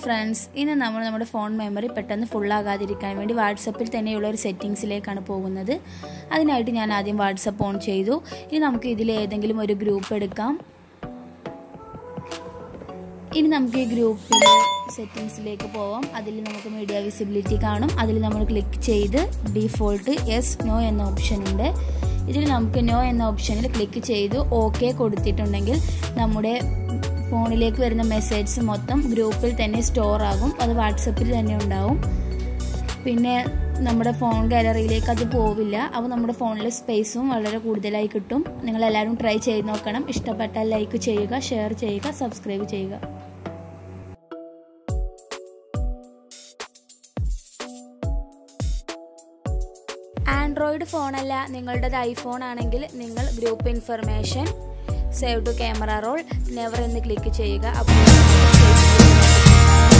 friends ഇന്ന് നമ്മൾ നമ്മുടെ ഫോൺ മെമ്മറി പെട്ടെന്ന് ഫുള്ളാകാതിരിക്കാൻ വേണ്ടി വാട്സപ്പിൽ തന്നെയുള്ള ഒരു സെറ്റിങ്സിലേക്കാണ് പോകുന്നത് അതിനായിട്ട് ഞാൻ ആദ്യം വാട്സപ്പ് ഓൺ ചെയ്തു ഇനി നമുക്ക് ഇതിൽ ഏതെങ്കിലും ഒരു ഗ്രൂപ്പ് എടുക്കാം ഇനി നമുക്ക് ഈ ഗ്രൂപ്പിൽ സെറ്റിങ്സിലേക്ക് പോവാം അതിൽ നമുക്ക് മീഡിയ വിസിബിലിറ്റി കാണും അതിൽ നമ്മൾ ക്ലിക്ക് ചെയ്ത് ഡിഫോൾട്ട് യെസ് നോ എന്ന ഓപ്ഷൻ ഉണ്ട് ഇതിൽ നമുക്ക് നോ എന്ന ഓപ്ഷനിൽ ക്ലിക്ക് ചെയ്ത് ഓക്കെ കൊടുത്തിട്ടുണ്ടെങ്കിൽ നമ്മുടെ ഫോണിലേക്ക് വരുന്ന മെസ്സേജ് മൊത്തം ഗ്രൂപ്പിൽ തന്നെ സ്റ്റോർ ആകും അത് വാട്സപ്പിൽ തന്നെ ഉണ്ടാവും പിന്നെ നമ്മുടെ ഫോൺ ഗാലറിയിലേക്ക് അത് പോവില്ല അപ്പോൾ നമ്മുടെ ഫോണിൽ സ്പേസും വളരെ കൂടുതലായി കിട്ടും നിങ്ങളെല്ലാവരും ട്രൈ ചെയ്ത് നോക്കണം ഇഷ്ടപ്പെട്ടാൽ ലൈക്ക് ചെയ്യുക ഷെയർ ചെയ്യുക സബ്സ്ക്രൈബ് ചെയ്യുക ആൻഡ്രോയിഡ് ഫോണല്ല നിങ്ങളുടേത് ഐഫോൺ ആണെങ്കിൽ നിങ്ങൾ group information save to camera roll never എന്ന് ക്ലിക്ക് ചെയ്യുക അപ്പോൾ